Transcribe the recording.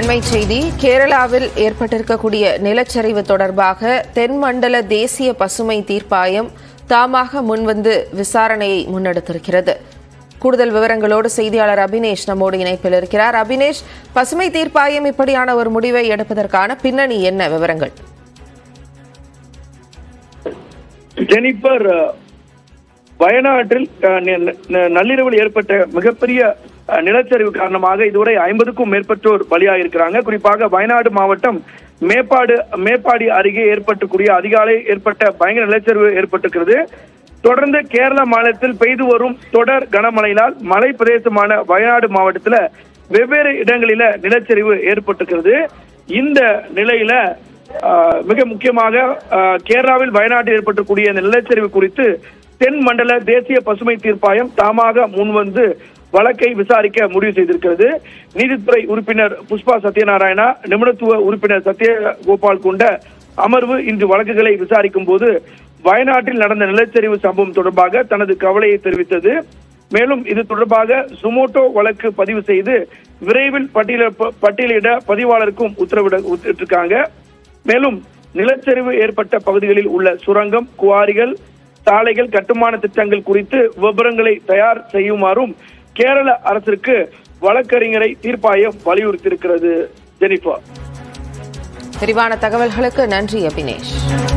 அண்மை செய்தி கேரளாவில் ஏற்பட்டிருக்கக்கூடிய நிலச்சரிவு தொடர்பாக தென்மண்டல தேசிய பசுமை தீர்ப்பாயம் தாமாக முன்வந்து விசாரணையை முன்னெடுத்திருக்கிறது கூடுதல் விவரங்களோடு செய்தியாளர் அபினேஷ் நம்மோடு இணைப்பில் இருக்கிறார் அபினேஷ் பசுமை தீர்ப்பாயம் இப்படியான ஒரு முடிவை எடுப்பதற்கான பின்னணி என்ன விவரங்கள் ஜெனிஃபர் அஹ், வயநாட்டில் அஹ், நி- நி- நள்ளிரவில் ஏற்பட்ட மிகப்பெரிய அஹ், நிலச்சரிவு காரணமாக இதுவரை ஐம்பதுக்கும் மேற்பட்டோர் பலியாகியிருக்கிறாங்க குறிப்பாக வயநாடு மாவட்டம் மேப்பாடு மேப்பாடி அருகே ஏற்பட்டக்கூடிய அதிகாலை ஏற்பட்ட பயங்கர நிலச்சரிவு ஏற்பட்டிருக்கிறது தொடர்ந்து கேரள மாநிலத்தில் பெய்து வரும் தொடர் கனமழையினால் மலை பிரதேசமான வயநாடு மாவட்டத்துல வெவ்வேறு இடங்களில நிலச்சரிவு ஏற்பட்டிருக்கிறது இந்த நிலையில ஆஹ் மிக முக்கியமாக ஆஹ் கேரளாவில் வயநாட்டில் ஏற்பட்டிருக்கூடிய இந்த நிலச்சரிவு குறித்து தென் மண்டல தேசிய பசுமை தீர்ப்பாயம் தாமாக முன்வந்து வழக்கை விசாரிக்க முடிவு செய்திருக்கிறது நீதித்துறை உறுப்பினர் புஷ்பா சத்யநாராயணா நிபுணத்துவ உறுப்பினர் சத்யகோபால் கொண்ட அமர்வு இன்று வழக்குகளை விசாரிக்கும் போது வயநாட்டில் நடந்த நிலச்சரிவு சம்பவம் தொடர்பாக தனது கவலையை தெரிவித்தது மேலும் இது தொடர்பாக சுமோட்டோ வழக்கு பதிவு செய்து விரைவில் பட்டியல பட்டியலிட பதிவாளருக்கும் உத்தரவிட உத்தரவிட்டிருக்காங்க மேலும் நிலச்சரிவு ஏற்பட்ட பகுதிகளில் உள்ள சுரங்கம் குவாரிகள் சாலைகள் கட்டுமான திட்டங்கள் குறித்து விவரங்களை தயார் செய்யுமாறும் கேரள அரசிற்கு வழக்கறிஞரை தீர்ப்பாயம் வலியுறுத்தியிருக்கிறது ஜெனிஃபர் விரிவான தகவல்களுக்கு நன்றி அபினேஷ்